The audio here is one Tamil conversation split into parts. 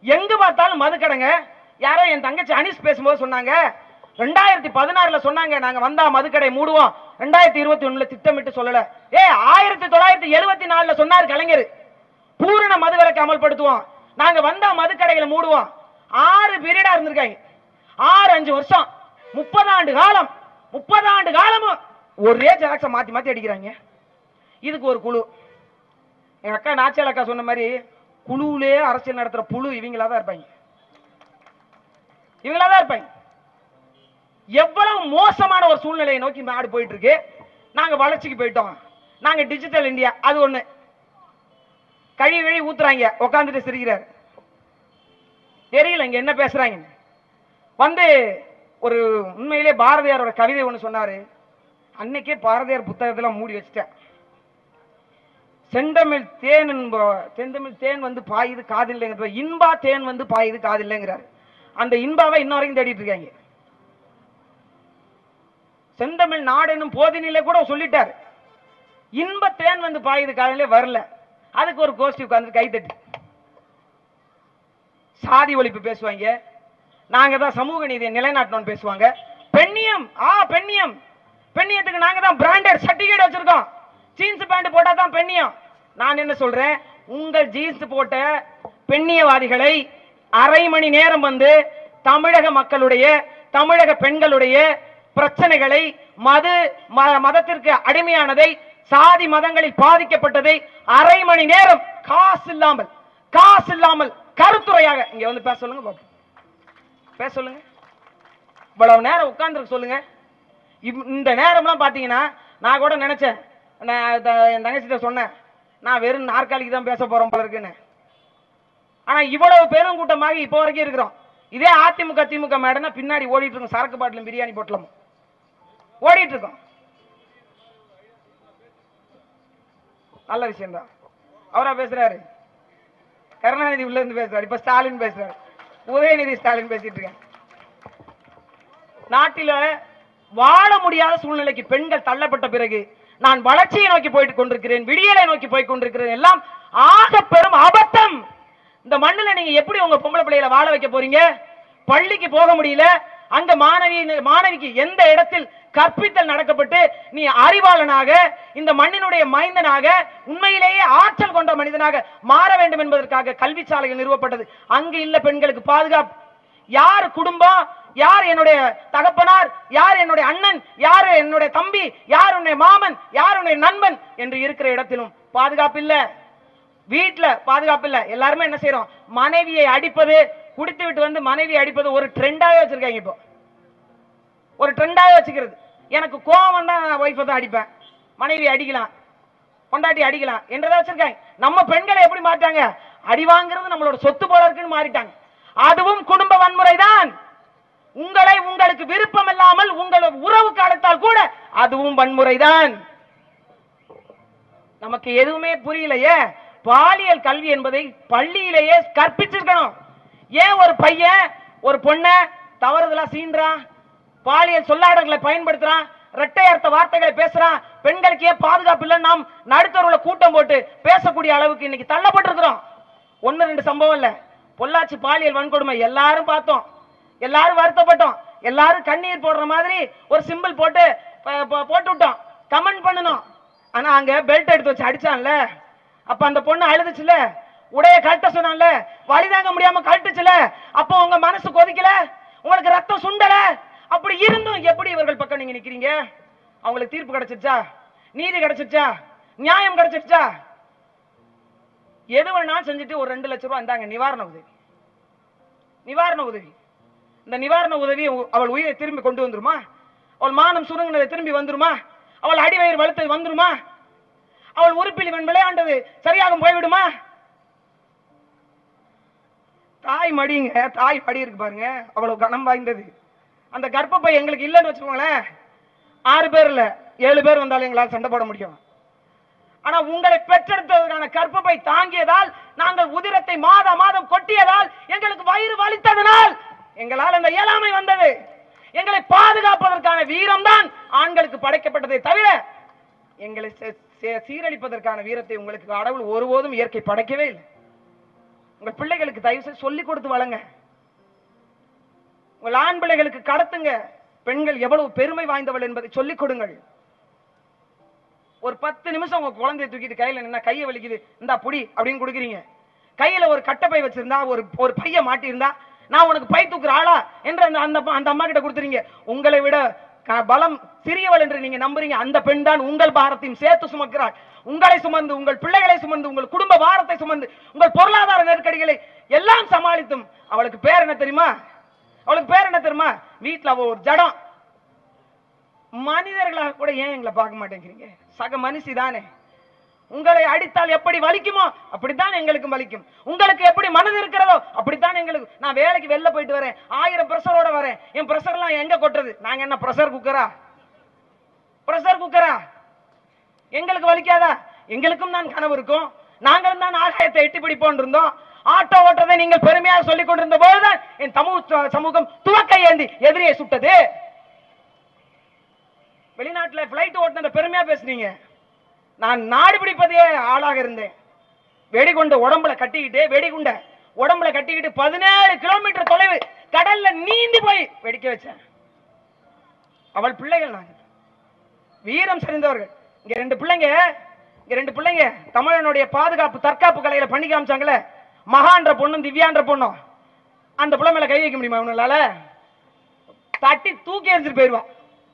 எங்க பார்த்தாலும் மதுக்கடைங்க யாரோ என் தங்கச்சி அனிஸ் பேசும்போது சொன்னாங்க ரெண்டாயிரத்தி பதினாறுல சொன்னாங்க நாங்க வந்தா மதுக்கடை மூடுவோம் ரெண்டாயிரத்தி இருபத்தி ஒண்ணுல திட்டமிட்டு சொல்லல ஏ ஆயிரத்தி தொள்ளாயிரத்தி எழுபத்தி நாலுல சொன்னார் கலைஞர் பூரண மதுவிலக்கு அமல்படுத்துவோம் நாங்க வந்தா மதுக்கடைகளை மூடுவோம் ஆறு பீரியடா இருந்திருக்காங்க ஆறு அஞ்சு வருஷம் முப்பது ஆண்டு காலம் முப்பது ஆண்டு காலமும் ஒரே ஜெராக்ஸை மாத்தி மாத்தி அடிக்கிறாங்க இதுக்கு ஒரு குழு எங்க அக்கா நாச்சியால் அக்கா சொன்ன மாதிரி குழுவிலே அரசியல் நடத்துற புழு இவங்களா தான் இருப்பாங்க இவங்களா தான் இருப்பாங்க எவ்வளவு மோசமான ஒரு சூழ்நிலையை நோக்கி நாடு போயிட்டு இருக்கு நாங்க வளர்ச்சிக்கு போயிட்டோம் நாங்க டிஜிட்டல் இந்தியா அது ஒண்ணு கழுவி கழுவி ஊத்துறாங்க உட்காந்துட்டு சிரிக்கிறார் தெரியல இங்க என்ன பேசுறாங்க வந்து ஒரு உண்மையிலே பாரதியாரோட கவிதை ஒண்ணு சொன்னாரு அன்னைக்கே பாரதியார் புத்தகத்துல மூடி வச்சுட்டேன் செந்தமிழ் தேன் என்ப செந்தமிழ் தேன் வந்து பாயுது காதில்லைங்க இன்பா தேன் வந்து பாயுது காதில்லைங்கிறாரு அந்த இன்பாவை இன்ன வரைக்கும் தேடிட்டு இருக்காங்க செந்தமிழ் நாடு என்னும் போதினிலே கூட சொல்லிட்டாரு இன்ப தேன் வந்து பாயுது காதிலே வரல அதுக்கு ஒரு கோஷ்டி உட்கார்ந்து கைத்தட்டு சாதி ஒழிப்பு பேசுவாங்க நாங்க தான் சமூக நீதியை நிலைநாட்டணும்னு பேசுவாங்க பெண்ணியம் ஆ பெண்ணியம் பெண்ணியத்துக்கு நாங்க தான் பிராண்டட் சர்டிபிகேட் வச்சிருக்கோம் ஜீன்ஸ் பேண்ட் போட்டா தான் பெண்ணியம் நான் என்ன சொல்றேன் உங்கள் ஜீன்ஸ் போட்ட பெண்ணியவாதிகளை அரை மணி நேரம் வந்து தமிழக மக்களுடைய தமிழக பெண்களுடைய பிரச்சனைகளை மது ம- மதத்திற்கு அடிமையானதை சாதி மதங்களில் பாதிக்கப்பட்டதை அரை மணி நேரம் காசு இல்லாமல் காசு இல்லாமல் கருத்துரையாக இங்க வந்து பேச சொல்லுங்க பாப்போம் பேச சொல்லுங்க இவ்வளவு நேரம் உட்கார்ந்துருக்க சொல்லுங்க இவ்- இந்த நேரம்லாம் பாத்தீங்கன்னா நான் கூட நினைச்சேன் நான் த- என் தங்கச்சிட்ட சொன்னேன் நான் வெறும் நாற்காலிக்கு தான் பேச போறோம் போல இருக்குன்னு ஆனா இவ்வளவு பெரும் கூட்டமாக இப்போ வரைக்கும் இருக்கிறோம் இதே அதிமுக திமுக மேடனா பின்னாடி ஓடிட்டு இருக்கோம் சரக்கு பாட்டிலும் பிரியாணி பொட்டலமும் ஓடிட்டு இருக்கோம் நல்ல விஷயம்தான் அவரா பேசுறாரு கருணாநிதி உள்ள இருந்து பேசுறாரு இப்ப ஸ்டாலின் பேசுறாரு உதயநிதி ஸ்டாலின் பேசிட்டு இருக்கேன் நாட்டில வாழ முடியாத சூழ்நிலைக்கு பெண்கள் தள்ளப்பட்ட பிறகு நான் வளர்ச்சியை நோக்கி போயிட்டு கொண்டிருக்கிறேன் விடியலை நோக்கி போய் கொண்டிருக்கிறேன் எல்லாம் ஆக பெரும் அபத்தம் இந்த மண்ணுல நீங்க எப்படி உங்க பொம்பளை பிள்ளைகளை வாழ வைக்க போறீங்க பள்ளிக்கு போக முடியல அங்க மாணவி மாணவிக்கு எந்த இடத்தில் கற்பித்தல் நடக்கப்பட்டு நீ அறிவாளனாக இந்த மண்ணினுடைய மைந்தனாக உண்மையிலேயே ஆற்றல் கொண்ட மனிதனாக மாற வேண்டும் என்பதற்காக கல்வி சாலைகள் நிறுவப்பட்டது அங்கு இல்ல பெண்களுக்கு பாதுகாப்பு யார் குடும்பம் யார் என்னுடைய தகப்பனார் யார் என்னுடைய அண்ணன் யார் என்னுடைய தம்பி யார் உன்னுடைய மாமன் யார் உன்னுடைய நண்பன் என்று இருக்கிற இடத்திலும் பாதுகாப்பு இல்ல வீட்ல பாதுகாப்பு இல்ல எல்லாருமே என்ன செய்றோம் மனைவியை அடிப்பது குடித்து விட்டு வந்து மனைவியை அடிப்பது ஒரு ட்ரெண்டாவே வச்சிருக்காங்க இப்போ ஒரு ட்ரெண்டாவே வச்சுக்கிறது எனக்கு கோவம் வந்தா நான் ஒய்ஃபை தான் அடிப்பேன் மனைவி அடிக்கலாம் பொண்டாட்டி அடிக்கலாம் என்றதை வச்சிருக்காங்க நம்ம பெண்களை எப்படி மாட்டாங்க அடி வாங்குறது நம்மளோட சொத்து போல இருக்குன்னு மாறிட்டாங்க அதுவும் குடும்ப வன்முறை தான் உங்களை உங்களுக்கு விருப்பம் இல்லாமல் உங்களோட உறவுக்கு அழைத்தால் கூட அதுவும் வன்முறை தான் நமக்கு எதுவுமே புரியலையே பாலியல் கல்வி என்பதை பள்ளியிலேயே கற்பிச்சிருக்கணும் ஏன் ஒரு பையன் ஒரு பொண்ண தவறுதலா சீன்றான் பாலியல் சொல்லாடங்களை பயன்படுத்துறான் இரட்டை அர்த்த வார்த்தைகளை பேசுறான் பெண்களுக்கு ஏன் பாதுகாப்பு இல்லை நாம் நடுத்தருவுல கூட்டம் போட்டு பேசக்கூடிய அளவுக்கு இன்னைக்கு தள்ளப்பட்டிருக்கிறோம் ஒன்னு ரெண்டு சம்பவம் இல்ல பொள்ளாச்சி பாலியல் வன்கொடுமை எல்லாரும் பார்த்தோம் எல்லாரும் வருத்தப்பட்டோம் எல்லாரும் கண்ணீர் போடுற மாதிரி ஒரு சிம்பிள் போட்டு ப- ப- போட்டு விட்டோம் கமெண்ட் பண்ணணும் ஆனா அங்க பெல்ட் எடுத்து வச்சு அடிச்சான்ல அப்ப அந்த பொண்ணு அழுதுச்சுல உடைய கழட்ட சொன்னான்ல வலி தாங்க முடியாம கழட்டுச்சுல அப்போ உங்க மனசு கொதிக்கல உங்களுக்கு ரத்தம் சுண்டல அப்படி இருந்தும் எப்படி இவர்கள் பக்கம் நீங்க நிக்கிறீங்க அவங்களுக்கு தீர்ப்பு கிடைச்சிருச்சா நீதி கிடைச்சிருச்சா நியாயம் கிடைச்சிருச்சா எது வேணாலும் செஞ்சுட்டு ஒரு ரெண்டு லட்சம் ரூபாய் இந்தாங்க நிவாரண உதவி நிவாரண உதவி இந்த நிவாரண உதவி உ- அவள் உயிரை திரும்பி கொண்டு வந்துருமா அவள் மானம் சுருங்கினதை திரும்பி வந்துருமா அவள் அடிவயிறு வலுத்தது வந்துருமா அவள் உறுப்பில் இவன் விளையாண்டது சரியாக போய்விடுமா தாய் மடிங்க தாய் மடி இருக்கு பாருங்க அவ்வளவு கனம் வாய்ந்தது அந்த கர்ப்பப்பை எங்களுக்கு இல்லைன்னு வச்சுக்கோங்களேன் ஆறு பேர் இல்ல ஏழு பேர் வந்தாலும் எங்களால் சண்டை போட முடியும் ஆனா உங்களை பெற்றெடுத்ததற்கான கற்பப்பை தாங்கியதால் நாங்கள் உதிரத்தை மாத மாதம் கொட்டியதால் எங்களுக்கு வயிறு வலித்ததனால் எங்களால் அந்த இயலாமை வந்தது எங்களை பாதுகாப்பதற்கான வீரம் தான் ஆண்களுக்கு படைக்கப்பட்டதே தவிர எங்களை சே- சே- சீரழிப்பதற்கான வீரத்தை உங்களுக்கு கடவுள் ஒருபோதும் இயற்கை படைக்கவே இல்லை உங்கள் பிள்ளைகளுக்கு தயவு செய்து சொல்லி கொடுத்து வளங்க உங்கள் ஆண் பிள்ளைகளுக்கு கடத்துங்க பெண்கள் எவ்வளவு பெருமை வாய்ந்தவள் என்பதை சொல்லிக் கொடுங்கள் ஒரு பத்து நிமிஷம் உங்க குழந்தைய தூக்கிட்டு கையில நின்னா கையை வலிக்குது இந்தா புடி அப்படின்னு கொடுக்குறீங்க கையில ஒரு கட்டப்பை வச்சிருந்தா ஒரு ஒரு பைய மாட்டியிருந்தா நான் உனக்கு பை தூக்குற ஆளா என்று அந்த அந்த அந்த அம்மா கிட்ட கொடுத்துறீங்க உங்களை விட க- பலம் சிறியவள் என்று நீங்க நம்புறீங்க அந்த பெண் தான் உங்கள் பாரத்தையும் சேர்த்து சுமக்கிறாள் உங்களை சுமந்து உங்கள் பிள்ளைகளை சுமந்து உங்கள் குடும்ப பாரத்தை சுமந்து உங்கள் பொருளாதார நெருக்கடிகளை எல்லாம் சமாளித்தும் அவளுக்கு பேர் என்ன தெரியுமா அவளுக்கு பேர் என்ன தெரியுமா வீட்டுல அவ ஒரு ஜடம் மனிதர்களாக கூட ஏன் எங்களை பார்க்க மாட்டேங்கிறீங்க சக மனுஷி தானே உங்களை அடித்தால் எப்படி வலிக்குமோ அப்படித்தான் எங்களுக்கு வலிக்கும் உங்களுக்கு எப்படி மனது இருக்கிறதோ அப்படித்தான் எங்களுக்கு நான் வேலைக்கு வெளில போயிட்டு வரேன் ஆயிரம் பிரஷரோட வரேன் என் பிரஷர்லாம் எங்க கொட்டுறது நாங்க என்ன பிரஷர் குக்கரா பிரஷர் குக்கரா எங்களுக்கு வலிக்காதா எங்களுக்கும் தான் கனவு இருக்கும் நாங்களும் தான் ஆகாயத்தை எட்டி பிடிப்போம் இருந்தோம் ஆட்டோ ஓட்டுறதை நீங்கள் பெருமையாக சொல்லிக் கொண்டிருந்த போதுதான் என் தமிழ் சமூகம் துவக்க ஏந்தி எதிரியை சுட்டது வெளிநாட்டுல பிளைட் ஓட்டுனத பெருமையா பேசுனீங்க நான் நாடு பிடிப்பதே ஆளாக இருந்தேன் வெடிகுண்ட உடம்புல கட்டிக்கிட்டு வெடிகுண்ட உடம்புல கட்டிக்கிட்டு பதினேழு கிலோமீட்டர் தொலைவு கடல்ல நீந்தி போய் வெடிக்க வச்சேன் அவள் பிள்ளைகள் நாங்க வீரம் செறிந்தவர்கள் இங்க ரெண்டு பிள்ளைங்க இங்க ரெண்டு பிள்ளைங்க தமிழனுடைய பாதுகாப்பு தற்காப்பு கலையில பண்ணி காமிச்சாங்களே மகான்ற பொண்ணும் திவ்யான்ற பொண்ணும் அந்த பிள்ளை மேல கை வைக்க முடியுமா இவனால தட்டி தூக்கி எறிஞ்சிட்டு போயிருவான்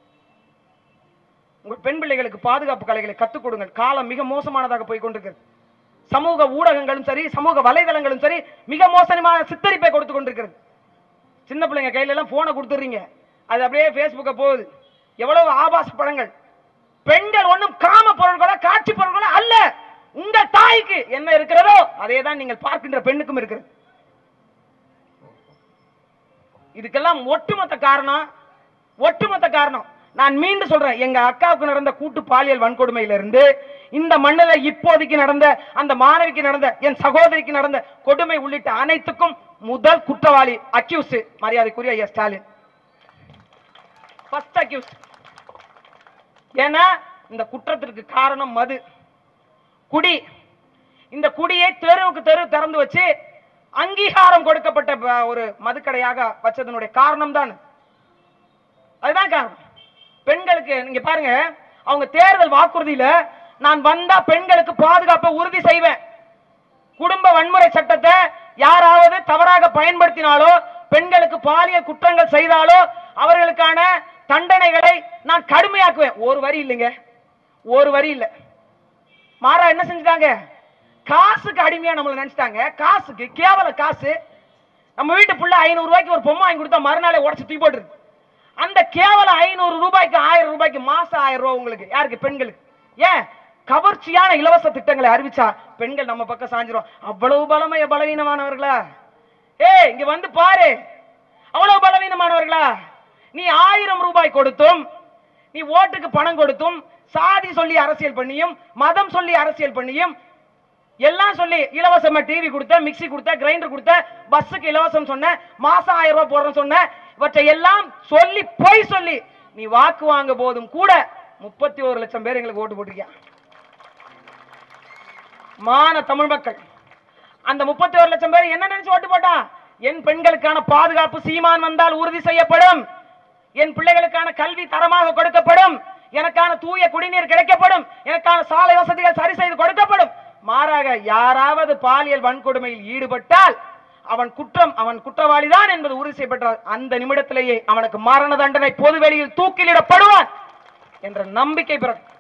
உங்கள் பெண் பிள்ளைகளுக்கு பாதுகாப்பு கலைகளை கத்துக் கொடுங்கள் காலம் மிக மோசமானதாக போய் கொண்டிருக்கிறது சமூக ஊடகங்களும் சரி சமூக வலைதளங்களும் சரி மிக மோசமான சித்தரிப்பை கொடுத்து கொண்டிருக்கிறது சின்ன பிள்ளைங்க கையில எல்லாம் போனை கொடுத்துறீங்க அது அப்படியே Facebooka போகுது எவ்வளவு ஆபாச படங்கள் பெண்கள் ஒண்ணும் காம பொருள்களோ காட்சி பொருள்களோ அல்ல உங்கள் தாய்க்கு என்ன இருக்கிறதோ அதே தான் நீங்கள் பார்க்கின்ற பெண்ணுக்கும் இருக்கிறது இதுக்கெல்லாம் ஒட்டுமொத்த காரணம் ஒட்டுமொத்த காரணம் நான் மீண்டும் சொல்றேன் எங்க அக்காவுக்கு நடந்த கூட்டு பாலியல் வன்கொடுமையில இருந்து இந்த மண்ணில இப்போதைக்கு நடந்த அந்த மாணவிக்கு நடந்த என் சகோதரிக்கு நடந்த கொடுமை உள்ளிட்ட அனைத்துக்கும் முதல் குற்றவாளி அக்யூஸ் மரியாதைக்குரிய ஐயா ஸ்டாலின் ஃபர்ஸ்ட் அக்யூஸ் ஏன்னா இந்த குற்றத்திற்கு காரணம் மது குடி இந்த குடியை தெருவுக்கு தெரு திறந்து வச்சு அங்கீகாரம் கொடுக்கப்பட்ட ப- ஒரு மதுக்கடையாக வச்சதனுடைய காரணம் தான் அதுதான் காரணம் பெண்களுக்கு நீங்க பாருங்க அவங்க தேர்தல் வாக்குறுதியில நான் வந்தா பெண்களுக்கு பாதுகாப்பை உறுதி செய்வேன் குடும்ப வன்முறை சட்டத்தை யாராவது தவறாக பயன்படுத்தினாலோ பெண்களுக்கு பாலியல் குற்றங்கள் செய்தாலோ அவர்களுக்கான தண்டனைகளை நான் கடுமையாக்குவேன் ஒரு வரி இல்லைங்க ஒரு வரி இல்லை மாறா என்ன செஞ்சுட்டாங்க காசுக்கு அடிமையா நம்மள நினைச்சிட்டாங்க காசுக்கு கேவல காசு நம்ம வீட்டு புள்ள ஐநூறு ரூபாய்க்கு ஒரு பொம்மை வாங்கி கொடுத்தா மறுநாளே உடச்சு தூக்கி போட்டுருது அந்த கேவல ஐநூறு ரூபாய்க்கு ஆயிரம் ரூபாய்க்கு மாசம் ஆயிரம் ரூபாய் உங்களுக்கு யாருக்கு பெண்களுக்கு ஏன் கவர்ச்சியான இலவச திட்டங்களை அறிவிச்சா பெண்கள் நம்ம பக்கம் சாஞ்சிரும் அவ்வளவு பலமைய பலவீனமானவர்களா ஏய் இங்க வந்து பாரு அவ்வளவு பலவீனமானவர்களா நீ ஆயிரம் ரூபாய் கொடுத்தும் நீ ஓட்டுக்கு பணம் கொடுத்தும் சாதி சொல்லி அரசியல் பண்ணியும் மதம் சொல்லி அரசியல் பண்ணியும் எல்லாம் சொல்லி இலவசமா டிவி கொடுத்த மிக்ஸி கொடுத்த கிரைண்டர் கொடுத்த பஸ்ஸுக்கு இலவசம் சொன்ன மாசம் ஆயிரம் ரூபாய் போடுறேன்னு சொன்ன இவற்றை எல்லாம் சொல்லி பொய் சொல்லி நீ வாக்கு வாங்க போதும் கூட முப்பத்தி ஒரு லட்சம் பேர் எங்களுக்கு ஓட்டு போட்டிருக்கியா மான தமிழ் மக்கள் அந்த முப்பத்தி ஒரு லட்சம் பேர் என்ன நினைச்சு ஓட்டு போட்டா என் பெண்களுக்கான பாதுகாப்பு சீமான் வந்தால் உறுதி செய்யப்படும் என் பிள்ளைகளுக்கான கல்வி தரமாக கொடுக்கப்படும் எனக்கான தூய குடிநீர் கிடைக்கப்படும் எனக்கான சாலை வசதிகள் சரி செய்து கொடுக்கப்படும் மாறாக யாராவது பாலியல் வன்கொடுமையில் ஈடுபட்டால் அவன் குற்றம் அவன் குற்றவாளிதான் என்பது உறுதி செய்யப்பட்டால் அந்த நிமிடத்திலேயே அவனுக்கு மரண தண்டனை பொதுவெளியில் தூக்கிலிடப்படுவான் என்ற நம்பிக்கை பிறக்கும்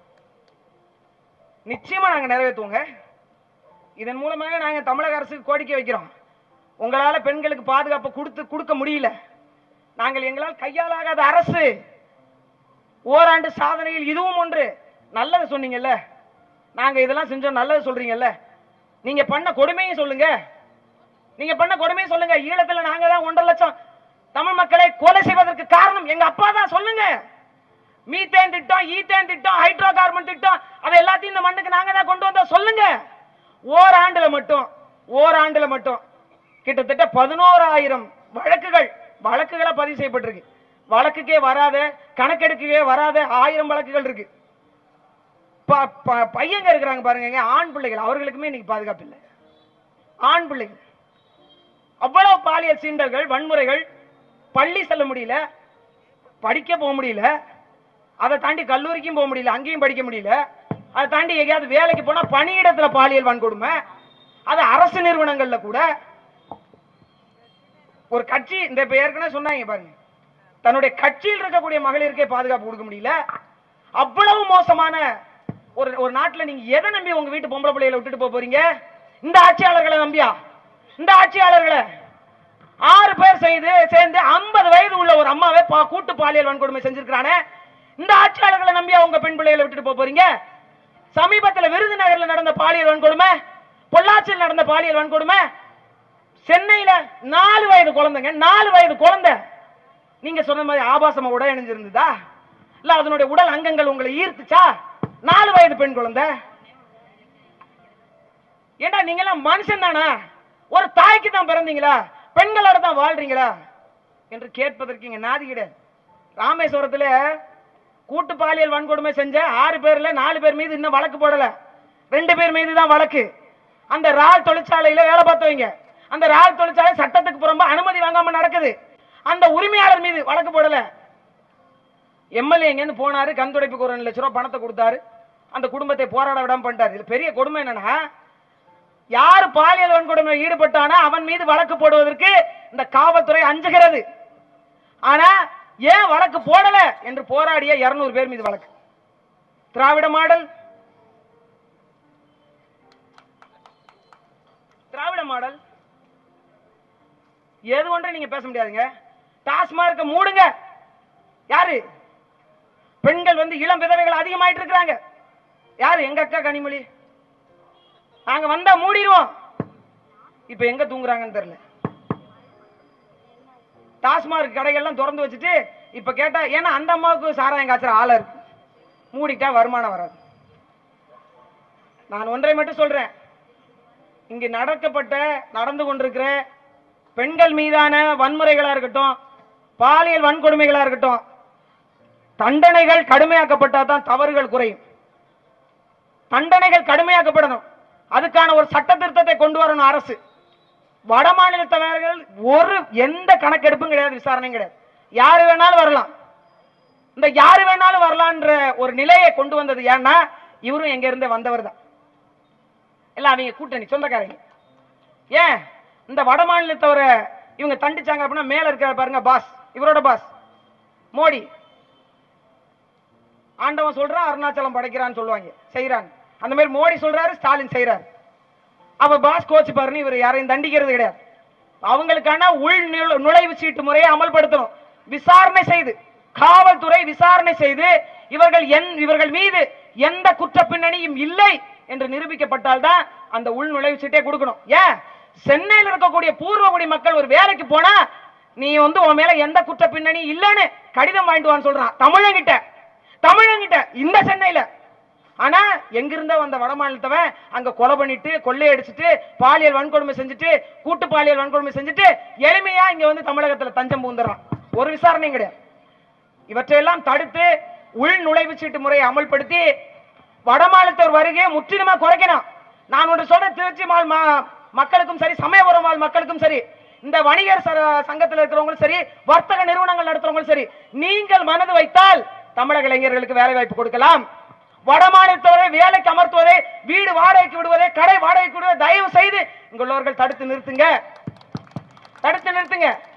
நிச்சயமா நாங்க நிறைவேற்றுவோங்க இதன் மூலமாக நாங்க தமிழக அரசுக்கு கோரிக்கை வைக்கிறோம் உங்களால பெண்களுக்கு பாதுகாப்பு கொடுத்து கொடுக்க முடியல நாங்கள் எங்களால் கையாலாகாத அரசு ஓராண்டு சாதனையில் இதுவும் ஒன்று நல்லது சொன்னீங்கல்ல நாங்க இதெல்லாம் செஞ்சோம் நல்லது சொல்றீங்கல்ல நீங்க பண்ண கொடுமையும் சொல்லுங்க நீங்க பண்ண கொடுமையும் சொல்லுங்க ஈழத்துல நாங்க தான் ஒன்றரை லட்சம் தமிழ் மக்களை கொலை செய்வதற்கு காரணம் எங்க அப்பா தான் சொல்லுங்க மீத்தேன் திட்டம் ஈத்தேன் திட்டம் ஹைட்ரோ கார்பன் திட்டம் அதை எல்லாத்தையும் இந்த மண்ணுக்கு நாங்க தான் கொண்டு வந்தோம் சொல்லுங்க ஓராண்டுல மட்டும் ஓராண்டுல மட்டும் கிட்டத்தட்ட பதினோராயிரம் வழக்குகள் வழக்குகளா பதிவு செய்யப்பட்டிருக்கு வழக்குக்கே வராத கணக்கெடுக்கவே வராத ஆயிரம் வழக்குகள் இருக்கு ப- ப- பையங்க இருக்கிறாங்க பாருங்க ஆண் பிள்ளைகள் அவர்களுக்குமே இன்னைக்கு பாதுகாப்பு இல்லை ஆண் பிள்ளைகள் அவ்வளவு பாலியல் சீண்டல்கள் வன்முறைகள் பள்ளி செல்ல முடியல படிக்க போக முடியல அதை தாண்டி கல்லூரிக்கும் போக முடியல அங்கேயும் படிக்க முடியல அதை தாண்டி எங்கேயாவது வேலைக்கு போனா பணியிடத்துல பாலியல் வன்கொடுமை அது அரசு நிறுவனங்கள்ல கூட ஒரு கட்சி இந்த இப்ப ஏற்கனவே சொன்னாங்க பாருங்க தன்னுடைய கட்சியில் இருக்கக்கூடிய மகளிருக்கே பாதுகாப்பு கொடுக்க முடியல அவ்வளவு மோசமான ஒரு ஒரு நாட்டுல நீங்க எதை நம்பி உங்க வீட்டு பொம்பளை பிள்ளைகளை விட்டுட்டு போக போறீங்க இந்த ஆட்சியாளர்களை நம்பியா இந்த ஆட்சியாளர்களை ஆறு பேர் செய்து சேர்ந்து 50 வயது உள்ள ஒரு அம்மாவை பா- கூட்டு பாலியல் வன்கொடுமை செஞ்சிருக்கானே இந்த ஆட்சியாளர்களை நம்பியா உங்க பெண் பிள்ளைகளை விட்டுட்டு போக போறீங்க சமீபத்துல விருதுநகர்ல நடந்த பாலியல் வன்கொடுமை பொள்ளாச்சியில் நடந்த பாலியல் வன்கொடுமை சென்னையில நாலு வயது குழந்தைங்க நாலு வயது குழந்தை நீங்க சொன்ன மாதிரி ஆபாசமா உடை அணிஞ்சிருந்ததா இல்ல அதனுடைய உடல் அங்கங்கள் உங்களை ஈர்த்துச்சா நாலு வயது பெண் குழந்தை ஏண்டா நீங்க எல்லாம் மனுஷன் தானா ஒரு தாய்க்கு தான் பிறந்தீங்களா பெண்களோட தான் வாழ்றீங்களா என்று கேட்பதற்கு இங்க நாதி கிடையாது ராமேஸ்வரத்துல கூட்டு பாலியல் வன்கொடுமை செஞ்ச ஆறு பேர்ல நாலு பேர் மீது இன்னும் வழக்கு போடல ரெண்டு பேர் மீது தான் வழக்கு அந்த ரால் தொழிற்சாலையில வேலை பார்த்தவங்க அந்த ரால் தொழிற்சாலை சட்டத்துக்கு புறம்பா அனுமதி வாங்காம நடக்குது அந்த உரிமையாளர் மீது வழக்கு போடல எம்எல்ஏ இங்கேருந்து போனாரு கண் துடைப்புக்கு ஒரு ரெண்டு லட்ச ரூபா பணத்தை கொடுத்தாரு அந்த குடும்பத்தை போராட விடாம பண்ணிட்டாரு இதுல பெரிய கொடுமை என்னன்னா யார் பாலியல் வன்கொடுமையில் ஈடுபட்டானோ அவன் மீது வழக்கு போடுவதற்கு இந்த காவல்துறை அஞ்சுகிறது ஆனா ஏன் வழக்கு போடல என்று போராடிய 200 பேர் மீது வழக்கு திராவிட மாடல் திராவிட மாடல் எது ஒன்றை நீங்க பேச முடியாதுங்க டாஸ்மார்க்க மூடுங்க யாரு பெண்கள் வந்து இளம் விதவைகள் அதிகமாயிட்டு இருக்கிறாங்க யாரு எங்க அக்கா கனிமொழி நாங்க வந்தா மூடிடுவோம் இப்ப எங்க தூங்குறாங்கன்னு தெரியல டாஸ்மார்க் கடைகள்லாம் திறந்து வச்சுட்டு இப்ப கேட்டா ஏன்னா அந்த அம்மாவுக்கு சாராயம் காய்ச்சற ஆளா இருக்கு மூடிட்டா வருமானம் வராது நான் ஒன்றை மட்டும் சொல்றேன் இங்கு நடக்கப்பட்ட நடந்து கொண்டிருக்கிற பெண்கள் மீதான வன்முறைகளா இருக்கட்டும் பாலியல் வன்கொடுமைகளா இருக்கட்டும் தண்டனைகள் கடுமையாக்கப்பட்டா தான் தவறுகள் குறையும் தண்டனைகள் கடுமையாக்கப்படணும் அதுக்கான ஒரு சட்ட திருத்தத்தை கொண்டு வரணும் அரசு வட மாநிலத்தவர்கள் ஒரு எந்த கணக்கெடுப்பும் கிடையாது விசாரணையும் கிடையாது யாரு வேணாலும் வரலாம் இந்த யாரு வேணாலும் வரலான்ற ஒரு நிலையை கொண்டு வந்தது ஏன்னா இவரும் எங்க இருந்து வந்தவர் தான் எல்லாம் அவங்க கூட்டணி சொந்தக்காரங்க ஏன் இந்த வட மாநிலத்தவரை இவங்க தண்டிச்சாங்க அப்படின்னா மேல இருக்கிற பாருங்க பாஸ் இவரோட பாஸ் மோடி ஆண்டவன் சொல்றான் அருணாச்சலம் படைக்கிறான்னு சொல்லுவாங்க செய்யறாங்க அந்த மாதிரி மோடி சொல்றாரு ஸ்டாலின் செய்யறாரு அப்ப பாஸ் கோச் பாருன்னு இவர் யாரையும் தண்டிக்கிறது கிடையாது அவங்களுக்கான உள் நுழை- நுழைவு சீட்டு முறையை அமல்படுத்தணும் விசாரணை செய்து காவல்துறை விசாரணை செய்து இவர்கள் என் இவர்கள் மீது எந்த குற்ற பின்னணியும் இல்லை என்று நிரூபிக்கப்பட்டால்தான் அந்த உள் நுழைவு சீட்டை கொடுக்கணும் ஏன் சென்னையில் இருக்கக்கூடிய பூர்வகுடி மக்கள் ஒரு வேலைக்கு போனா நீ வந்து உன் மேல எந்த குற்ற பின்னணி இல்லைன்னு கடிதம் வாங்கிட்டு வான்னு சொல்றான் தமிழங்கிட்ட தமிழங்கிட்ட இந்த சென்னையில ஆனா எங்கிருந்தோ வந்த வட மாநிலத்தவன் அங்க கொலை பண்ணிட்டு கொள்ளையடிச்சிட்டு பாலியல் வன்கொடுமை செஞ்சுட்டு கூட்டு பாலியல் வன்கொடுமை செஞ்சுட்டு எளிமையா இங்க வந்து தமிழகத்துல தஞ்சம் பூந்துறான் ஒரு விசாரணையும் கிடையாது இவற்றையெல்லாம் தடுத்து உள் நுழைவு சீட்டு முறையை அமல்படுத்தி வடமாநிலத்தவர் வருகையை முற்றிலுமா குறைக்கணும் நான் ஒன்று சொல்றேன் திருச்சி மால் மா- மக்களுக்கும் சரி சமயபுரம் வாழ் மக்களுக்கும் சரி இந்த வணிகர் ச- சங்கத்தில் இருக்கிறவங்களும் சரி வர்த்தக நிறுவனங்கள் நடத்துறவங்களும் சரி நீங்கள் மனது வைத்தால் தமிழக இளைஞர்களுக்கு வேலை வாய்ப்பு கொடுக்கலாம் வடமாநிலத்தவரை வேலைக்கு அமர்த்துவதை வீடு வாடகைக்கு விடுவதை கடை வாடகைக்கு விடுவதை தயவு செய்து இங்குள்ளவர்கள் தடுத்து நிறுத்துங்க தடுத்து நிறுத்துங்க